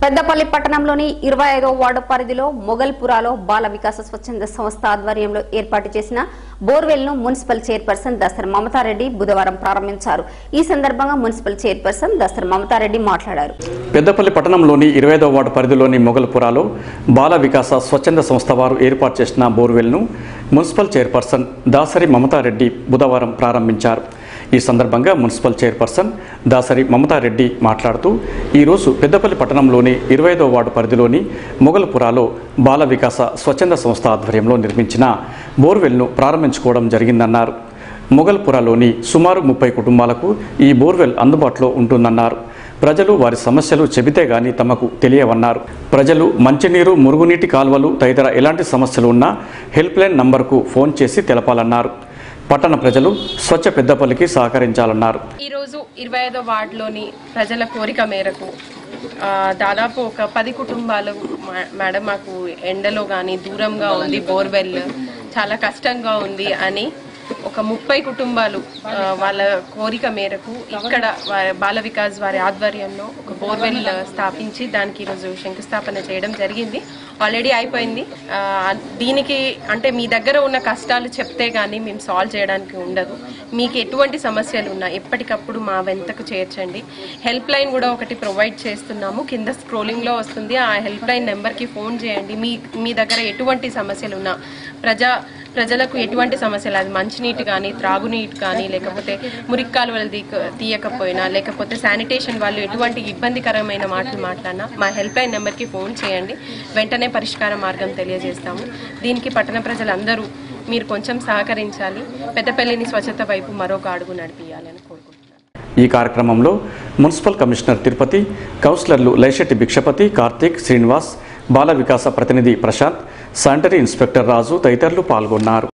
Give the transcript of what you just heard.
పెద్దపల్లి పట్టణంలోని ఇరవై ఐదో వార్డు పరిధిలో మొగల్పురాలో బాల వికాస స్వచ్ఛంద సంస్థ ఆధ్వర్యంలో ఏర్పాటు చేసిన బోర్వెల్ ను మున్సిపల్ చైర్పర్సన్ దసర్ మమతారెడ్డి బుధవారం ప్రారంభించారు ఈ సందర్భంగా మున్సిపల్ చైర్పర్సన్ దసర్ మమతారెడ్డి మాట్లాడారు పెద్దపల్లి పట్టణంలోని ఇరవై ఐదవ వార్డు పరిధిలోని మొగల్పురాలో బాల వికాస స్వచ్ఛంద సంస్థ వారు ఏర్పాటు చేసిన బోర్వెల్ను మున్సిపల్ చైర్పర్సన్ దాసరి మమతారెడ్డి బుధవారం ప్రారంభించారు ఈ సందర్భంగా మున్సిపల్ చైర్పర్సన్ దాసరి మమతారెడ్డి మాట్లాడుతూ ఈరోజు పెద్దపల్లి పట్టణంలోని ఇరవై ఐదవ వార్డు పరిధిలోని మొగల్పురాలో బాల వికాస స్వచ్ఛంద సంస్థ ఆధ్వర్యంలో నిర్మించిన బోర్వెల్ను ప్రారంభించుకోవడం జరిగిందన్నారు మొగల్పురాలోని సుమారు ముప్పై కుటుంబాలకు ఈ బోర్వెల్ అందుబాటులో ఉంటుందన్నారు ప్రజలు వారి సమస్యలు చెబితే గాని తమకు తెలియవన్నారు ప్రజలు మంచినీరు మురుగునీటి కాల్వలు తదితర ఎలాంటి సమస్యలు ఉన్నా హెల్ప్ లైన్ నంబర్కు ఫోన్ చేసి తెలపాలన్నారు పట్టణ ప్రజలు స్వచ్ఛ పెద్దపల్లికి సహకరించాలన్నారు ఈరోజు ఇరవై ఐదో వార్డులోని ప్రజల కోరిక మేరకు ఆ, దాదాపు ఒక పది కుటుంబాలు మా- మేడం మాకు ఎండలో కానీ దూరంగా ఉంది బోర్వెల్ చాలా కష్టంగా ఉంది అని ఒక ముప్పై కుటుంబాలు ఆ, వాళ్ళ కోరిక మేరకు ఇక్కడ వా- బాల వికాస్ వారి ఆధ్వర్యంలో ఒక బోర్వెల్ స్థాపించి దానికి ఈరోజు శంకుస్థాపన చేయడం జరిగింది ఆల్రెడీ అయిపోయింది ఆ, దీనికి అంటే మీ దగ్గర ఉన్న కష్టాలు చెప్తే గానీ మేము సాల్వ్ చేయడానికి ఉండదు మీకు ఎటువంటి సమస్యలు ఉన్నా ఎప్పటికప్పుడు మా వెంతకు చేర్చండి హెల్ప్ లైన్ కూడా ఒకటి ప్రొవైడ్ చేస్తున్నాము కింద స్క్రోలింగ్లో వస్తుంది ఆ హెల్ప్ లైన్ నెంబర్కి ఫోన్ చేయండి మీ మీ దగ్గర ఎటువంటి సమస్యలు ఉన్నా ప్రజా ప్రజలకు ఎటువంటి సమస్యలు అది మంచినీటి కానీ త్రాగునీటి కానీ లేకపోతే మురికి కాలువలు తీక తీయకపోయినా లేకపోతే శానిటేషన్ వాళ్ళు ఎటువంటి ఇబ్బందికరమైన మాటలు మాట్లాడినా మా హెల్ప్ లైన్ నెంబర్కి ఫోన్ చేయండి వెంటనే పరిష్కార మార్గం తెలియజేస్తాము దీనికి పట్టణ ప్రజలందరూ మీరు కొంచెం సహకరించాలి పెద్దపల్లిని స్వచ్ఛత వైపు మరొక అడుగు నడిపించాలని కోరుకుంటున్నాను ఈ కార్యక్రమంలో మున్సిపల్ కమిషనర్ తిరుపతి కౌన్సిలర్లు లైశెట్టి భిక్షపతి కార్తీక్ శ్రీనివాస్ బాల వికాస ప్రతినిధి ప్రశాంత్ శానిటరీ ఇన్స్పెక్టర్ రాజు తదితరులు పాల్గొన్నారు